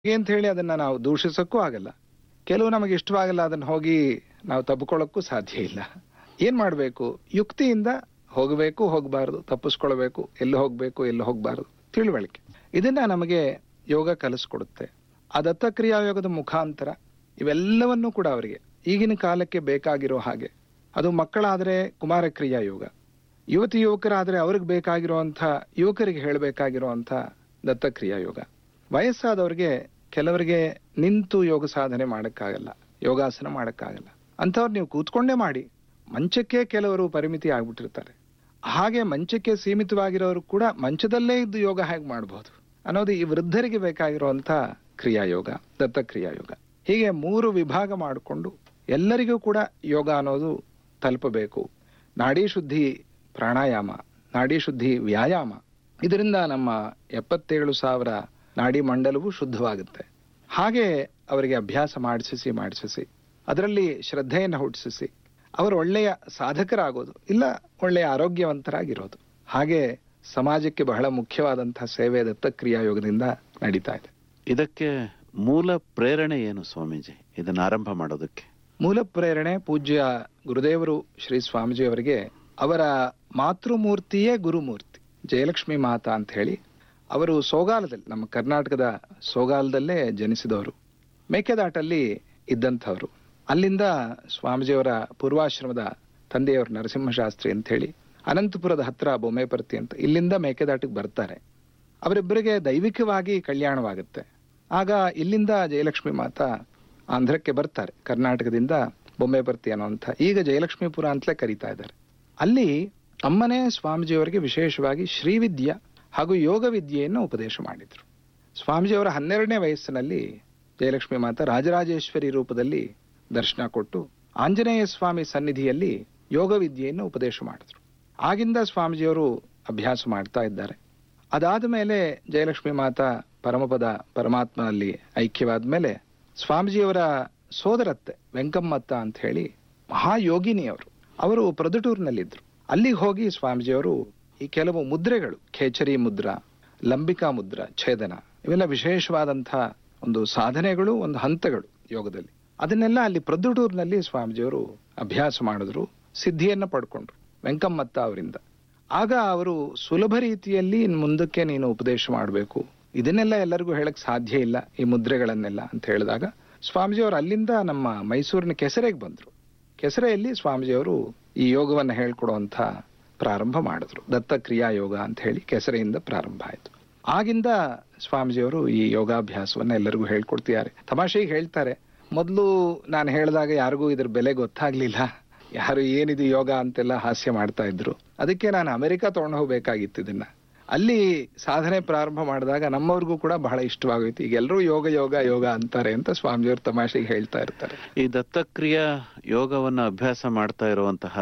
ಅಂತ ಹೇಳಿ ಅದನ್ನ ನಾವು ದೂಷಿಸಕ್ಕೂ ಆಗಲ್ಲ ಕೆಲವು ನಮಗೆ ಇಷ್ಟವಾಗಲ್ಲ ಅದನ್ನ ಹೋಗಿ ನಾವು ತಬ್ಕೊಳ್ಳೋಕ್ಕೂ ಸಾಧ್ಯ ಇಲ್ಲ ಏನ್ ಮಾಡಬೇಕು ಯುಕ್ತಿಯಿಂದ ಹೋಗಬೇಕು ಹೋಗಬಾರದು ತಪ್ಪಿಸ್ಕೊಳ್ಬೇಕು ಎಲ್ಲಿ ಹೋಗ್ಬೇಕು ಎಲ್ಲಿ ಹೋಗಬಾರದು ತಿಳುವಳಿಕೆ ಇದನ್ನ ನಮಗೆ ಯೋಗ ಕಲಿಸ್ಕೊಡುತ್ತೆ ಆ ದತ್ತಕ್ರಿಯಾ ಯೋಗದ ಮುಖಾಂತರ ಇವೆಲ್ಲವನ್ನೂ ಕೂಡ ಅವರಿಗೆ ಈಗಿನ ಕಾಲಕ್ಕೆ ಬೇಕಾಗಿರೋ ಹಾಗೆ ಅದು ಮಕ್ಕಳಾದ್ರೆ ಕುಮಾರ ಕ್ರಿಯಾ ಯೋಗ ಯುವತಿ ಯುವಕರಾದ್ರೆ ಅವ್ರಿಗೆ ಬೇಕಾಗಿರುವಂಥ ಯುವಕರಿಗೆ ಹೇಳಬೇಕಾಗಿರುವಂಥ ದತ್ತಕ್ರಿಯಾ ಯೋಗ ವಯಸ್ಸಾದವ್ರಿಗೆ ಕೆಲವರಿಗೆ ನಿಂತು ಯೋಗ ಸಾಧನೆ ಮಾಡಕ್ಕಾಗಲ್ಲ ಯೋಗಾಸನ ಮಾಡಕ್ಕಾಗಲ್ಲ ಅಂಥವ್ರು ನೀವು ಕೂತ್ಕೊಂಡೇ ಮಾಡಿ ಮಂಚಕ್ಕೆ ಕೆಲವರು ಪರಿಮಿತಿ ಆಗ್ಬಿಟ್ಟಿರ್ತಾರೆ ಹಾಗೆ ಮಂಚಕ್ಕೆ ಸೀಮಿತವಾಗಿರೋರು ಕೂಡ ಮಂಚದಲ್ಲೇ ಇದ್ದು ಯೋಗ ಹೇಗೆ ಮಾಡಬಹುದು ಅನ್ನೋದು ಈ ವೃದ್ಧರಿಗೆ ಬೇಕಾಗಿರುವಂತ ಕ್ರಿಯಾಯೋಗ ದತ್ತಕ್ರಿಯಾ ಯೋಗ ಹೀಗೆ ಮೂರು ವಿಭಾಗ ಮಾಡಿಕೊಂಡು ಎಲ್ಲರಿಗೂ ಕೂಡ ಯೋಗ ಅನ್ನೋದು ತಲುಪಬೇಕು ನಾಡಿ ಶುದ್ಧಿ ಪ್ರಾಣಾಯಾಮ ನಾಡಿ ಶುದ್ಧಿ ವ್ಯಾಯಾಮ ಇದರಿಂದ ನಮ್ಮ ಎಪ್ಪತ್ತೇಳು ಸಾವಿರ ನಾಡಿ ಮಂಡಲವು ಶುದ್ಧವಾಗುತ್ತೆ ಹಾಗೆ ಅವರಿಗೆ ಅಭ್ಯಾಸ ಮಾಡಿಸಿಸಿ ಮಾಡಿಸಿಸಿ ಅದರಲ್ಲಿ ಶ್ರದ್ಧೆಯನ್ನು ಹುಟ್ಟಿಸಿಸಿ ಅವರು ಒಳ್ಳೆಯ ಸಾಧಕರಾಗೋದು ಇಲ್ಲ ಒಳ್ಳೆಯ ಆರೋಗ್ಯವಂತರಾಗಿರೋದು ಹಾಗೆ ಸಮಾಜಕ್ಕೆ ಬಹಳ ಮುಖ್ಯವಾದಂತಹ ಸೇವೆ ದತ್ತಕ್ರಿಯಾ ಯೋಗದಿಂದ ನಡೀತಾ ಇದೆ ಇದಕ್ಕೆ ಮೂಲ ಪ್ರೇರಣೆ ಏನು ಸ್ವಾಮೀಜಿ ಇದನ್ನ ಆರಂಭ ಮಾಡೋದಕ್ಕೆ ಮೂಲ ಪ್ರೇರಣೆ ಪೂಜ್ಯ ಗುರುದೇವರು ಶ್ರೀ ಸ್ವಾಮೀಜಿ ಅವರಿಗೆ ಅವರ ಮಾತೃಮೂರ್ತಿಯೇ ಗುರುಮೂರ್ತಿ ಜಯಲಕ್ಷ್ಮಿ ಮಾತಾ ಅಂತ ಹೇಳಿ ಅವರು ಸೋಗಾಲದಲ್ಲಿ ನಮ್ಮ ಕರ್ನಾಟಕದ ಸೋಗಾಲದಲ್ಲೇ ಜನಿಸಿದವರು ಮೇಕೆದಾಟಲ್ಲಿ ಇದ್ದಂಥವ್ರು ಅಲ್ಲಿಂದ ಸ್ವಾಮೀಜಿಯವರ ಪೂರ್ವಾಶ್ರಮದ ತಂದೆಯವರು ನರಸಿಂಹಶಾಸ್ತ್ರಿ ಅಂತ ಹೇಳಿ ಅನಂತಪುರದ ಹತ್ರ ಬೊಮ್ಮೆಪರ್ತಿ ಅಂತ ಇಲ್ಲಿಂದ ಮೇಕೆದಾಟಿಗೆ ಬರ್ತಾರೆ ಅವರಿಬ್ಬರಿಗೆ ದೈವಿಕವಾಗಿ ಕಲ್ಯಾಣವಾಗುತ್ತೆ ಆಗ ಇಲ್ಲಿಂದ ಜಯಲಕ್ಷ್ಮಿ ಮಾತಾ ಆಂಧ್ರಕ್ಕೆ ಬರ್ತಾರೆ ಕರ್ನಾಟಕದಿಂದ ಬೊಂಬೆಪರ್ತಿ ಅನ್ನುವಂಥ ಈಗ ಜಯಲಕ್ಷ್ಮೀಪುರ ಅಂತಲೇ ಕರೀತಾ ಇದ್ದಾರೆ ಅಲ್ಲಿ ಅಮ್ಮನೇ ಸ್ವಾಮೀಜಿಯವರಿಗೆ ವಿಶೇಷವಾಗಿ ಶ್ರೀವಿದ್ಯಾ ಹಾಗೂ ಯೋಗ ವಿದ್ಯೆಯನ್ನು ಉಪದೇಶ ಮಾಡಿದ್ರು ಸ್ವಾಮೀಜಿಯವರ ಹನ್ನೆರಡನೇ ವಯಸ್ಸಿನಲ್ಲಿ ಜಯಲಕ್ಷ್ಮಿ ಮಾತಾ ರಾಜರಾಜೇಶ್ವರಿ ರೂಪದಲ್ಲಿ ದರ್ಶನ ಕೊಟ್ಟು ಆಂಜನೇಯ ಸ್ವಾಮಿ ಸನ್ನಿಧಿಯಲ್ಲಿ ಯೋಗ ವಿದ್ಯೆಯನ್ನು ಉಪದೇಶ ಮಾಡಿದ್ರು ಆಗಿಂದ ಸ್ವಾಮೀಜಿಯವರು ಅಭ್ಯಾಸ ಮಾಡ್ತಾ ಇದ್ದಾರೆ ಅದಾದ ಮೇಲೆ ಜಯಲಕ್ಷ್ಮಿ ಮಾತಾ ಪರಮಪದ ಪರಮಾತ್ಮನಲ್ಲಿ ಐಕ್ಯವಾದ ಮೇಲೆ ಸ್ವಾಮೀಜಿಯವರ ಸೋದರತ್ತೆ ವೆಂಕಮ್ಮತ್ತ ಅಂತ ಹೇಳಿ ಮಹಾಯೋಗಿನಿಯವರು ಅವರು ಪ್ರೊದಟೂರ್ನಲ್ಲಿದ್ರು ಅಲ್ಲಿಗೆ ಹೋಗಿ ಸ್ವಾಮೀಜಿಯವರು ಈ ಕೆಲವು ಮುದ್ರೆಗಳು ಖೇಚರಿ ಮುದ್ರಾ ಲಂಬಿಕಾ ಮುದ್ರಾ ಛೇದನ ಇವೆಲ್ಲ ವಿಶೇಷವಾದಂತಹ ಒಂದು ಸಾಧನೆಗಳು ಒಂದು ಹಂತಗಳು ಯೋಗದಲ್ಲಿ ಅದನ್ನೆಲ್ಲ ಅಲ್ಲಿ ಪ್ರೊದ್ದುಟೂರ್ನಲ್ಲಿ ಸ್ವಾಮೀಜಿಯವರು ಅಭ್ಯಾಸ ಮಾಡಿದ್ರು ಸಿದ್ಧಿಯನ್ನ ಪಡ್ಕೊಂಡ್ರು ವೆಂಕಮ್ಮತ್ತ ಅವರಿಂದ ಆಗ ಅವರು ಸುಲಭ ರೀತಿಯಲ್ಲಿ ಇನ್ ಮುಂದಕ್ಕೆ ನೀನು ಉಪದೇಶ ಮಾಡಬೇಕು ಇದನ್ನೆಲ್ಲ ಎಲ್ಲರಿಗೂ ಹೇಳಕ್ ಸಾಧ್ಯ ಇಲ್ಲ ಈ ಮುದ್ರೆಗಳನ್ನೆಲ್ಲ ಅಂತ ಹೇಳಿದಾಗ ಸ್ವಾಮೀಜಿಯವರು ಅಲ್ಲಿಂದ ನಮ್ಮ ಮೈಸೂರಿನ ಕೆಸರೆಗೆ ಬಂದ್ರು ಕೆಸರೆಯಲ್ಲಿ ಸ್ವಾಮೀಜಿಯವರು ಈ ಯೋಗವನ್ನ ಹೇಳ್ಕೊಡುವಂತ ಪ್ರಾರಂಭ ಮಾಡಿದ್ರು ದತ್ತ ಕ್ರಿಯಾ ಯೋಗ ಅಂತ ಹೇಳಿ ಕೆಸರೆಯಿಂದ ಪ್ರಾರಂಭ ಆಯ್ತು ಆಗಿಂದ ಸ್ವಾಮೀಜಿಯವರು ಈ ಯೋಗಾಭ್ಯಾಸವನ್ನ ಎಲ್ಲರಿಗೂ ಹೇಳ್ಕೊಡ್ತಿದ್ದಾರೆ ತಮಾಷೆಗೆ ಹೇಳ್ತಾರೆ ಮೊದಲು ನಾನು ಹೇಳಿದಾಗ ಯಾರಿಗೂ ಇದ್ರ ಬೆಲೆ ಗೊತ್ತಾಗ್ಲಿಲ್ಲ ಯಾರು ಏನಿದು ಯೋಗ ಅಂತೆಲ್ಲ ಹಾಸ್ಯ ಮಾಡ್ತಾ ಇದ್ರು ಅದಕ್ಕೆ ನಾನು ಅಮೆರಿಕ ತಗೊಂಡು ಹೋಗ್ಬೇಕಾಗಿತ್ತು ಇದನ್ನ ಅಲ್ಲಿ ಸಾಧನೆ ಪ್ರಾರಂಭ ಮಾಡಿದಾಗ ನಮ್ಮವ್ರಿಗೂ ಕೂಡ ಬಹಳ ಇಷ್ಟವಾಗೋಯ್ತು ಈಗ ಎಲ್ಲರೂ ಯೋಗ ಯೋಗ ಯೋಗ ಅಂತಾರೆ ಅಂತ ಸ್ವಾಮಿಜಿಯವರು ತಮಾಷೆಗೆ ಹೇಳ್ತಾ ಇರ್ತಾರೆ ಈ ದತ್ತಕ್ರಿಯಾ ಯೋಗವನ್ನ ಅಭ್ಯಾಸ ಮಾಡ್ತಾ ಇರುವಂತಹ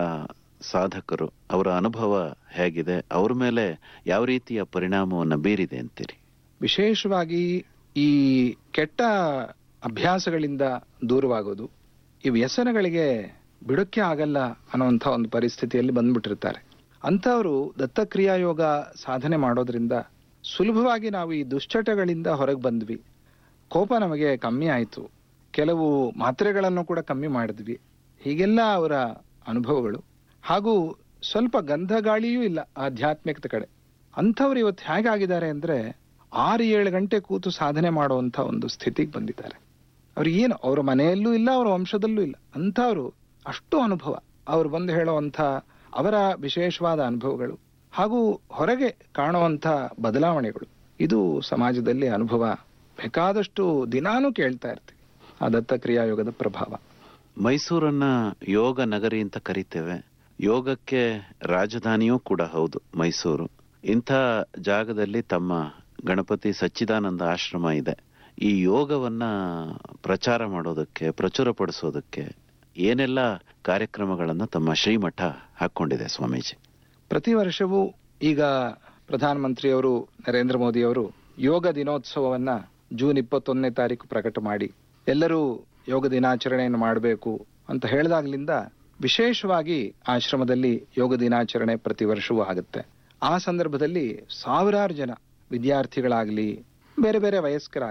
ಸಾಧಕರು ಅವರ ಅನುಭವ ಹೇಗಿದೆ ಅವ್ರ ಮೇಲೆ ಯಾವ ರೀತಿಯ ಪರಿಣಾಮವನ್ನ ಬೀರಿದೆ ಅಂತೀರಿ ವಿಶೇಷವಾಗಿ ಈ ಕೆಟ್ಟ ಅಭ್ಯಾಸಗಳಿಂದ ದೂರವಾಗೋದು ಈ ವ್ಯಸನಗಳಿಗೆ ಬಿಡಕ್ಕೆ ಆಗಲ್ಲ ಅನ್ನುವಂಥ ಒಂದು ಪರಿಸ್ಥಿತಿಯಲ್ಲಿ ಬಂದ್ಬಿಟ್ಟಿರ್ತಾರೆ ಅಂಥವರು ದತ್ತಕ್ರಿಯಾ ಯೋಗ ಸಾಧನೆ ಮಾಡೋದ್ರಿಂದ ಸುಲಭವಾಗಿ ನಾವು ಈ ದುಶ್ಚಟಗಳಿಂದ ಹೊರಗೆ ಬಂದ್ವಿ ಕೋಪ ನಮಗೆ ಕಮ್ಮಿ ಆಯಿತು ಕೆಲವು ಮಾತ್ರೆಗಳನ್ನು ಕೂಡ ಕಮ್ಮಿ ಮಾಡಿದ್ವಿ ಹೀಗೆಲ್ಲ ಅವರ ಅನುಭವಗಳು ಹಾಗೂ ಸ್ವಲ್ಪ ಗಂಧ ಗಾಳಿಯೂ ಇಲ್ಲ ಆಧ್ಯಾತ್ಮಿಕತೆ ಕಡೆ ಅಂಥವ್ರು ಇವತ್ತು ಹೇಗಾಗಿದ್ದಾರೆ ಅಂದ್ರೆ ಆರು ಏಳು ಗಂಟೆ ಕೂತು ಸಾಧನೆ ಮಾಡುವಂತ ಒಂದು ಸ್ಥಿತಿಗೆ ಬಂದಿದ್ದಾರೆ ಅವ್ರು ಏನು ಅವ್ರ ಮನೆಯಲ್ಲೂ ಇಲ್ಲ ಅವರ ವಂಶದಲ್ಲೂ ಇಲ್ಲ ಅಂಥವ್ರು ಅಷ್ಟು ಅನುಭವ ಅವ್ರು ಬಂದು ಹೇಳುವಂಥ ಅವರ ವಿಶೇಷವಾದ ಅನುಭವಗಳು ಹಾಗೂ ಹೊರಗೆ ಕಾಣುವಂಥ ಬದಲಾವಣೆಗಳು ಇದು ಸಮಾಜದಲ್ಲಿ ಅನುಭವ ಬೇಕಾದಷ್ಟು ದಿನಾನೂ ಕೇಳ್ತಾ ಇರ್ತೀವಿ ಆ ದತ್ತಕ್ರಿಯಾ ಯೋಗದ ಪ್ರಭಾವ ಮೈಸೂರನ್ನ ಯೋಗ ನಗರಿ ಅಂತ ಕರಿತೇವೆ ಯೋಗಕ್ಕೆ ರಾಜಧಾನಿಯೂ ಕೂಡ ಹೌದು ಮೈಸೂರು ಇಂಥ ಜಾಗದಲ್ಲಿ ತಮ್ಮ ಗಣಪತಿ ಸಚ್ಚಿದಾನಂದ ಆಶ್ರಮ ಇದೆ ಈ ಯೋಗವನ್ನ ಪ್ರಚಾರ ಮಾಡೋದಕ್ಕೆ ಪ್ರಚುರಪಡಿಸೋದಕ್ಕೆ ಏನೆಲ್ಲ ಕಾರ್ಯಕ್ರಮಗಳನ್ನ ತಮ್ಮ ಶ್ರೀಮಠ ಹಾಕೊಂಡಿದೆ ಸ್ವಾಮೀಜಿ ಪ್ರತಿ ವರ್ಷವೂ ಈಗ ಪ್ರಧಾನಮಂತ್ರಿಯವರು ನರೇಂದ್ರ ಮೋದಿಯವರು ಯೋಗ ದಿನೋತ್ಸವವನ್ನ ಜೂನ್ ಇಪ್ಪತ್ತೊಂದನೇ ತಾರೀಕು ಪ್ರಕಟ ಮಾಡಿ ಎಲ್ಲರೂ ಯೋಗ ದಿನಾಚರಣೆಯನ್ನು ಮಾಡಬೇಕು ಅಂತ ಹೇಳಿದಾಗ್ಲಿಂದ ವಿಶೇಷವಾಗಿ ಆಶ್ರಮದಲ್ಲಿ ಯೋಗ ದಿನಾಚರಣೆ ಪ್ರತಿ ವರ್ಷವೂ ಆಗುತ್ತೆ ಆ ಸಂದರ್ಭದಲ್ಲಿ ಸಾವಿರಾರು ಜನ ವಿದ್ಯಾರ್ಥಿಗಳಾಗ್ಲಿ ಬೇರೆ ಬೇರೆ ವಯಸ್ಕರಾಗ್ಲಿ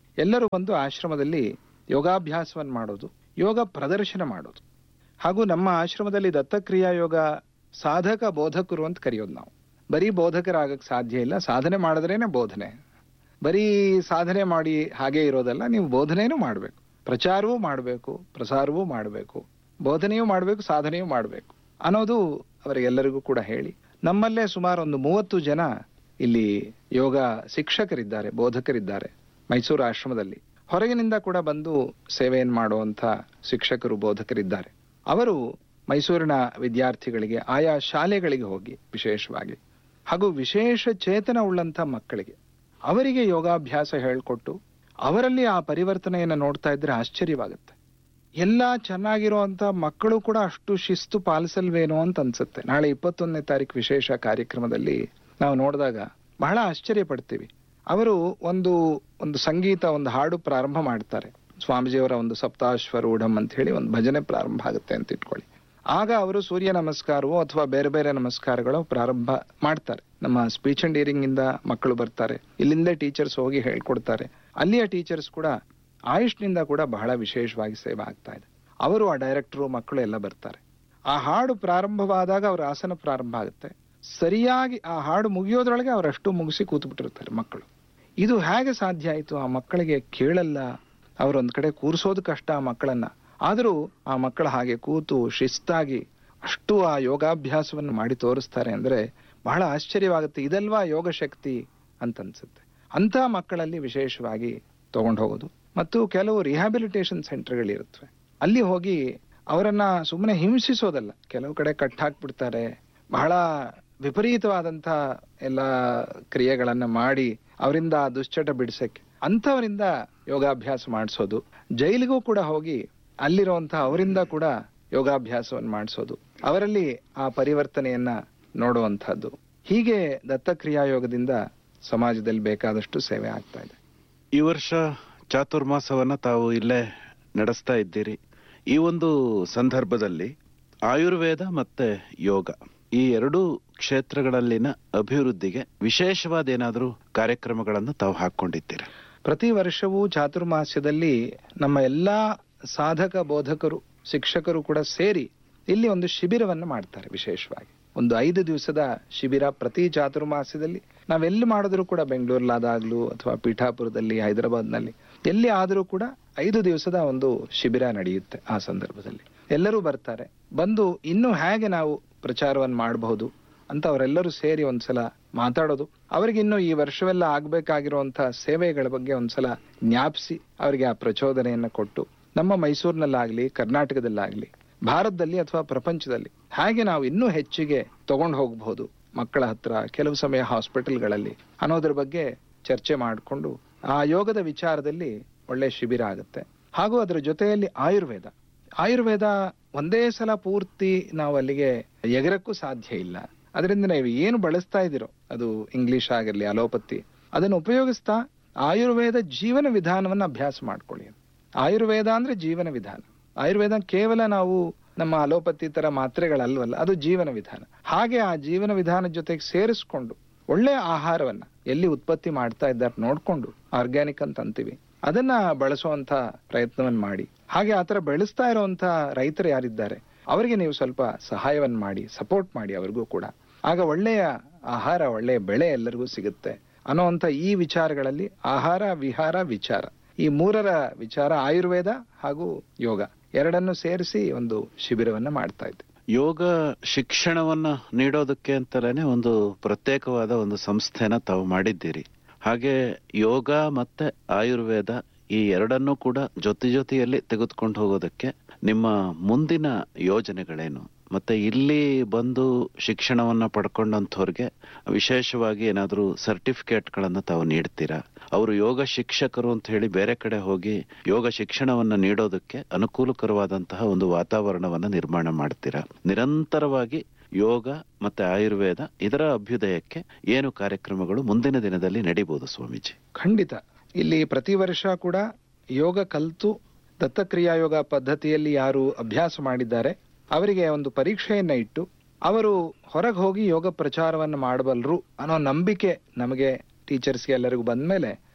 ಎಲ್ಲರೂ ಬಂದು ಆಶ್ರಮದಲ್ಲಿ ಯೋಗಾಭ್ಯಾಸವನ್ನು ಮಾಡೋದು ಯೋಗ ಪ್ರದರ್ಶನ ಮಾಡೋದು ಹಾಗೂ ನಮ್ಮ ಆಶ್ರಮದಲ್ಲಿ ದತ್ತಕ್ರಿಯಾ ಯೋಗ ಸಾಧಕ ಬೋಧಕರು ಅಂತ ಕರೆಯೋದು ನಾವು ಬರೀ ಬೋಧಕರಾಗಕ್ಕೆ ಸಾಧ್ಯ ಇಲ್ಲ ಸಾಧನೆ ಮಾಡಿದ್ರೇನೆ ಬೋಧನೆ ಬರೀ ಸಾಧನೆ ಮಾಡಿ ಹಾಗೆ ಇರೋದಲ್ಲ ನೀವು ಬೋಧನೆಯೂ ಮಾಡಬೇಕು ಪ್ರಚಾರವೂ ಮಾಡಬೇಕು ಪ್ರಸಾರವೂ ಮಾಡಬೇಕು ಬೋಧನೆಯೂ ಮಾಡಬೇಕು ಸಾಧನೆಯೂ ಮಾಡಬೇಕು ಅನ್ನೋದು ಅವರಿಗೆಲ್ಲರಿಗೂ ಕೂಡ ಹೇಳಿ ನಮ್ಮಲ್ಲೇ ಸುಮಾರು ಒಂದು ಮೂವತ್ತು ಜನ ಇಲ್ಲಿ ಯೋಗ ಶಿಕ್ಷಕರಿದ್ದಾರೆ ಬೋಧಕರಿದ್ದಾರೆ ಮೈಸೂರು ಆಶ್ರಮದಲ್ಲಿ ಹೊರಗಿನಿಂದ ಕೂಡ ಬಂದು ಸೇವೆಯನ್ನು ಮಾಡುವಂಥ ಶಿಕ್ಷಕರು ಬೋಧಕರಿದ್ದಾರೆ ಅವರು ಮೈಸೂರಿನ ವಿದ್ಯಾರ್ಥಿಗಳಿಗೆ ಆಯಾ ಶಾಲೆಗಳಿಗೆ ಹೋಗಿ ವಿಶೇಷವಾಗಿ ಹಾಗೂ ವಿಶೇಷ ಚೇತನ ಉಳ್ಳಂಥ ಮಕ್ಕಳಿಗೆ ಅವರಿಗೆ ಯೋಗಾಭ್ಯಾಸ ಹೇಳಿಕೊಟ್ಟು ಅವರಲ್ಲಿ ಆ ಪರಿವರ್ತನೆಯನ್ನು ನೋಡ್ತಾ ಇದ್ರೆ ಆಶ್ಚರ್ಯವಾಗುತ್ತೆ ಎಲ್ಲ ಚೆನ್ನಾಗಿರುವಂತ ಮಕ್ಕಳು ಕೂಡ ಅಷ್ಟು ಶಿಸ್ತು ಪಾಲಿಸಲ್ವೇನೋ ಅಂತ ಅನ್ಸುತ್ತೆ ನಾಳೆ ಇಪ್ಪತ್ತೊಂದನೇ ತಾರೀಕು ವಿಶೇಷ ಕಾರ್ಯಕ್ರಮದಲ್ಲಿ ನಾವು ನೋಡಿದಾಗ ಬಹಳ ಆಶ್ಚರ್ಯ ಪಡ್ತೀವಿ ಅವರು ಒಂದು ಒಂದು ಸಂಗೀತ ಒಂದು ಹಾಡು ಪ್ರಾರಂಭ ಮಾಡ್ತಾರೆ ಸ್ವಾಮೀಜಿಯವರ ಒಂದು ಸಪ್ತಾಶ್ವರೂಢಂ ಅಂತ ಹೇಳಿ ಒಂದು ಭಜನೆ ಪ್ರಾರಂಭ ಆಗುತ್ತೆ ಅಂತ ಇಟ್ಕೊಳ್ಳಿ ಆಗ ಅವರು ಸೂರ್ಯ ನಮಸ್ಕಾರವೋ ಅಥವಾ ಬೇರೆ ಬೇರೆ ನಮಸ್ಕಾರಗಳು ಪ್ರಾರಂಭ ಮಾಡ್ತಾರೆ ನಮ್ಮ ಸ್ಪೀಚ್ ಅಂಡ್ ಹಿಯರಿಂಗ್ ಇಂದ ಮಕ್ಕಳು ಬರ್ತಾರೆ ಇಲ್ಲಿಂದ ಟೀಚರ್ಸ್ ಹೋಗಿ ಹೇಳ್ಕೊಡ್ತಾರೆ ಅಲ್ಲಿಯ ಟೀಚರ್ಸ್ ಕೂಡ ಆಯುಷ್ನಿಂದ ಕೂಡ ಬಹಳ ವಿಶೇಷವಾಗಿ ಸೇವೆ ಆಗ್ತಾ ಇದೆ ಅವರು ಆ ಡೈರೆಕ್ಟರು ಮಕ್ಕಳು ಎಲ್ಲ ಬರ್ತಾರೆ ಆ ಹಾಡು ಪ್ರಾರಂಭವಾದಾಗ ಅವ್ರ ಆಸನ ಪ್ರಾರಂಭ ಆಗುತ್ತೆ ಸರಿಯಾಗಿ ಆ ಹಾಡು ಮುಗಿಯೋದ್ರೊಳಗೆ ಅವರಷ್ಟು ಮುಗಿಸಿ ಕೂತು ಬಿಟ್ಟಿರ್ತಾರೆ ಮಕ್ಕಳು ಇದು ಹೇಗೆ ಸಾಧ್ಯ ಆಯಿತು ಆ ಮಕ್ಕಳಿಗೆ ಕೇಳಲ್ಲ ಅವರೊಂದ್ ಕಡೆ ಕೂರಿಸೋದು ಕಷ್ಟ ಆ ಮಕ್ಕಳನ್ನ ಆದರೂ ಆ ಮಕ್ಕಳು ಹಾಗೆ ಕೂತು ಶಿಸ್ತಾಗಿ ಅಷ್ಟು ಆ ಯೋಗಾಭ್ಯಾಸವನ್ನು ಮಾಡಿ ತೋರಿಸ್ತಾರೆ ಅಂದ್ರೆ ಬಹಳ ಆಶ್ಚರ್ಯವಾಗುತ್ತೆ ಇದಲ್ವಾ ಯೋಗ ಶಕ್ತಿ ಅಂತ ಅನ್ಸುತ್ತೆ ಅಂತ ಮಕ್ಕಳಲ್ಲಿ ವಿಶೇಷವಾಗಿ ತಗೊಂಡು ಹೋಗೋದು ಮತ್ತು ಕೆಲವು ರಿಹ್ಯಾಬಿಲಿಟೇಷನ್ ಸೆಂಟರ್ಗಳಿರುತ್ತವೆ ಅಲ್ಲಿ ಹೋಗಿ ಅವರನ್ನ ಸುಮ್ಮನೆ ಹಿಂಸಿಸೋದಲ್ಲ ಕೆಲವು ಕಡೆ ಕಟ್ ಹಾಕ್ಬಿಡ್ತಾರೆ ಬಹಳ ವಿಪರೀತವಾದಂತ ಎಲ್ಲ ಕ್ರಿಯೆಗಳನ್ನ ಮಾಡಿ ಅವರಿಂದ ಆ ದುಶ್ಚಟ ಬಿಡಿಸಕ್ಕೆ ಅಂಥವರಿಂದ ಯೋಗಾಭ್ಯಾಸ ಮಾಡಿಸೋದು ಜೈಲಿಗೂ ಕೂಡ ಹೋಗಿ ಅಲ್ಲಿರುವಂತಹ ಅವರಿಂದ ಕೂಡ ಯೋಗಾಭ್ಯಾಸವನ್ನು ಮಾಡಿಸೋದು ಅವರಲ್ಲಿ ಆ ಪರಿವರ್ತನೆಯನ್ನ ನೋಡುವಂತಹದ್ದು ಹೀಗೆ ದತ್ತಕ್ರಿಯಾ ಯೋಗದಿಂದ ಸಮಾಜದಲ್ಲಿ ಬೇಕಾದಷ್ಟು ಸೇವೆ ಆಗ್ತಾ ಇದೆ ಈ ವರ್ಷ ಚಾತುರ್ಮಾಸವನ್ನ ತಾವು ಇಲ್ಲೇ ನಡೆಸ್ತಾ ಇದ್ದೀರಿ ಈ ಒಂದು ಸಂದರ್ಭದಲ್ಲಿ ಆಯುರ್ವೇದ ಮತ್ತೆ ಯೋಗ ಈ ಎರಡೂ ಕ್ಷೇತ್ರಗಳಲ್ಲಿನ ಅಭಿವೃದ್ಧಿಗೆ ವಿಶೇಷವಾದ ಏನಾದರೂ ಕಾರ್ಯಕ್ರಮಗಳನ್ನು ತಾವು ಹಾಕೊಂಡಿದ್ದೀರಾ ಪ್ರತಿ ವರ್ಷವೂ ಚಾತುರ್ಮಾಸ್ಯದಲ್ಲಿ ನಮ್ಮ ಎಲ್ಲಾ ಸಾಧಕ ಬೋಧಕರು ಶಿಕ್ಷಕರು ಕೂಡ ಸೇರಿ ಇಲ್ಲಿ ಒಂದು ಶಿಬಿರವನ್ನು ಮಾಡ್ತಾರೆ ವಿಶೇಷವಾಗಿ ಒಂದು ಐದು ದಿವಸದ ಶಿಬಿರ ಪ್ರತಿ ಚಾತುರ್ಮಾಸ್ಯದಲ್ಲಿ ನಾವೆಲ್ಲಿ ಮಾಡಿದ್ರು ಕೂಡ ಬೆಂಗಳೂರಲ್ಲಾದಾಗ್ಲೂ ಅಥವಾ ಪೀಠಾಪುರದಲ್ಲಿ ಹೈದರಾಬಾದ್ನಲ್ಲಿ ಎಲ್ಲಿ ಆದರೂ ಕೂಡ ಐದು ದಿವಸದ ಒಂದು ಶಿಬಿರ ನಡೆಯುತ್ತೆ ಆ ಸಂದರ್ಭದಲ್ಲಿ ಎಲ್ಲರೂ ಬರ್ತಾರೆ ಬಂದು ಇನ್ನು ಹೇಗೆ ನಾವು ಪ್ರಚಾರವನ್ನು ಮಾಡಬಹುದು ಅಂತ ಅವರೆಲ್ಲರೂ ಸೇರಿ ಒಂದ್ಸಲ ಮಾತಾಡೋದು ಅವರಿಗೆ ಇನ್ನು ಈ ವರ್ಷವೆಲ್ಲ ಆಗ್ಬೇಕಾಗಿರುವಂತಹ ಸೇವೆಗಳ ಬಗ್ಗೆ ಒಂದ್ಸಲ ಜ್ಞಾಪಿಸಿ ಅವರಿಗೆ ಆ ಪ್ರಚೋದನೆಯನ್ನ ಕೊಟ್ಟು ನಮ್ಮ ಮೈಸೂರಿನಲ್ಲಾಗ್ಲಿ ಕರ್ನಾಟಕದಲ್ಲಾಗ್ಲಿ ಭಾರತದಲ್ಲಿ ಅಥವಾ ಪ್ರಪಂಚದಲ್ಲಿ ಹಾಗೆ ನಾವು ಇನ್ನೂ ಹೆಚ್ಚಿಗೆ ತಗೊಂಡು ಹೋಗಬಹುದು ಮಕ್ಕಳ ಹತ್ರ ಕೆಲವು ಸಮಯ ಹಾಸ್ಪಿಟಲ್ಗಳಲ್ಲಿ ಅನ್ನೋದ್ರ ಬಗ್ಗೆ ಚರ್ಚೆ ಮಾಡಿಕೊಂಡು ಆ ಯೋಗದ ವಿಚಾರದಲ್ಲಿ ಒಳ್ಳೆ ಶಿಬಿರ ಆಗುತ್ತೆ ಹಾಗೂ ಅದರ ಜೊತೆಯಲ್ಲಿ ಆಯುರ್ವೇದ ಆಯುರ್ವೇದ ಒಂದೇ ಸಲ ಪೂರ್ತಿ ನಾವು ಅಲ್ಲಿಗೆ ಎಗರಕ್ಕೂ ಸಾಧ್ಯ ಇಲ್ಲ ಅದರಿಂದ ನೀವು ಏನು ಬಳಸ್ತಾ ಇದ್ದೀರೋ ಅದು ಇಂಗ್ಲಿಷ್ ಆಗಿರ್ಲಿ ಅಲೋಪತಿ ಅದನ್ನು ಉಪಯೋಗಿಸ್ತಾ ಆಯುರ್ವೇದ ಜೀವನ ವಿಧಾನವನ್ನು ಅಭ್ಯಾಸ ಮಾಡ್ಕೊಳ್ಳಿ ಆಯುರ್ವೇದ ಅಂದ್ರೆ ಜೀವನ ವಿಧಾನ ಆಯುರ್ವೇದ ಕೇವಲ ನಾವು ನಮ್ಮ ಅಲೋಪತಿ ತರ ಮಾತ್ರೆಗಳಲ್ವಲ್ಲ ಅದು ಜೀವನ ವಿಧಾನ ಹಾಗೆ ಆ ಜೀವನ ವಿಧಾನದ ಜೊತೆಗೆ ಸೇರಿಸ್ಕೊಂಡು ಒಳ್ಳೆಯ ಆಹಾರವನ್ನ ಎಲ್ಲಿ ಉತ್ಪತ್ತಿ ಮಾಡ್ತಾ ಇದ್ದಾರೆ ನೋಡ್ಕೊಂಡು ಆರ್ಗ್ಯಾನಿಕ್ ಅಂತ ಅಂತೀವಿ ಅದನ್ನ ಬಳಸುವಂತ ಪ್ರಯತ್ನವನ್ನ ಮಾಡಿ ಹಾಗೆ ಆತರ ಬೆಳೆಸ್ತಾ ಇರುವಂತ ರೈತರು ಯಾರಿದ್ದಾರೆ ಅವರಿಗೆ ನೀವು ಸ್ವಲ್ಪ ಸಹಾಯವನ್ನ ಮಾಡಿ ಸಪೋರ್ಟ್ ಮಾಡಿ ಅವ್ರಿಗೂ ಕೂಡ ಆಗ ಒಳ್ಳೆಯ ಆಹಾರ ಒಳ್ಳೆಯ ಬೆಳೆ ಎಲ್ಲರಿಗೂ ಸಿಗುತ್ತೆ ಅನ್ನೋಂಥ ಈ ವಿಚಾರಗಳಲ್ಲಿ ಆಹಾರ ವಿಹಾರ ವಿಚಾರ ಈ ಮೂರರ ವಿಚಾರ ಆಯುರ್ವೇದ ಹಾಗೂ ಯೋಗ ಎರಡನ್ನು ಸೇರಿಸಿ ಒಂದು ಶಿಬಿರವನ್ನ ಮಾಡ್ತಾ ಇದ್ದೆ ಯೋಗ ಶಿಕ್ಷಣವನ್ನ ನೀಡೋದಕ್ಕೆ ಅಂತಲೇ ಒಂದು ಪ್ರತ್ಯೇಕವಾದ ಒಂದು ಸಂಸ್ಥೆನ ತಾವು ಮಾಡಿದ್ದೀರಿ ಹಾಗೆ ಯೋಗ ಮತ್ತೆ ಆಯುರ್ವೇದ ಈ ಎರಡನ್ನೂ ಕೂಡ ಜೊತೆ ಜೊತೆಯಲ್ಲಿ ತೆಗೆದುಕೊಂಡು ಹೋಗೋದಕ್ಕೆ ನಿಮ್ಮ ಮುಂದಿನ ಯೋಜನೆಗಳೇನು ಮತ್ತೆ ಇಲ್ಲಿ ಬಂದು ಶಿಕ್ಷಣವನ್ನ ಪಡ್ಕೊಂಡಂಥವ್ರಿಗೆ ವಿಶೇಷವಾಗಿ ಏನಾದರೂ ಸರ್ಟಿಫಿಕೇಟ್ಗಳನ್ನ ತಾವು ನೀಡ್ತೀರಾ ಅವರು ಯೋಗ ಶಿಕ್ಷಕರು ಅಂತ ಹೇಳಿ ಬೇರೆ ಕಡೆ ಹೋಗಿ ಯೋಗ ಶಿಕ್ಷಣವನ್ನ ನೀಡೋದಕ್ಕೆ ಅನುಕೂಲಕರವಾದಂತಹ ಒಂದು ವಾತಾವರಣವನ್ನ ನಿರ್ಮಾಣ ಮಾಡ್ತೀರಾ ನಿರಂತರವಾಗಿ ಯೋಗ ಮತ್ತೆ ಆಯುರ್ವೇದ ಇದರ ಅಭ್ಯುದಯಕ್ಕೆ ಏನು ಕಾರ್ಯಕ್ರಮಗಳು ಮುಂದಿನ ದಿನದಲ್ಲಿ ನಡೀಬಹುದು ಸ್ವಾಮೀಜಿ ಖಂಡಿತ ಇಲ್ಲಿ ಪ್ರತಿ ವರ್ಷ ಕೂಡ ಯೋಗ ಕಲಿತು ದತ್ತಕ್ರಿಯಾ ಯೋಗ ಪದ್ಧತಿಯಲ್ಲಿ ಯಾರು ಅಭ್ಯಾಸ ಮಾಡಿದ್ದಾರೆ ಅವರಿಗೆ ಒಂದು ಪರೀಕ್ಷೆಯನ್ನ ಇಟ್ಟು ಅವರು ಹೊರಗೆ ಹೋಗಿ ಯೋಗ ಪ್ರಚಾರವನ್ನು ಮಾಡಬಲ್ಲರು ಅನ್ನೋ ನಂಬಿಕೆ ನಮಗೆ ಟೀಚರ್ಸ್ಗೆ ಎಲ್ಲರಿಗೂ ಬಂದ್ಮೇಲೆ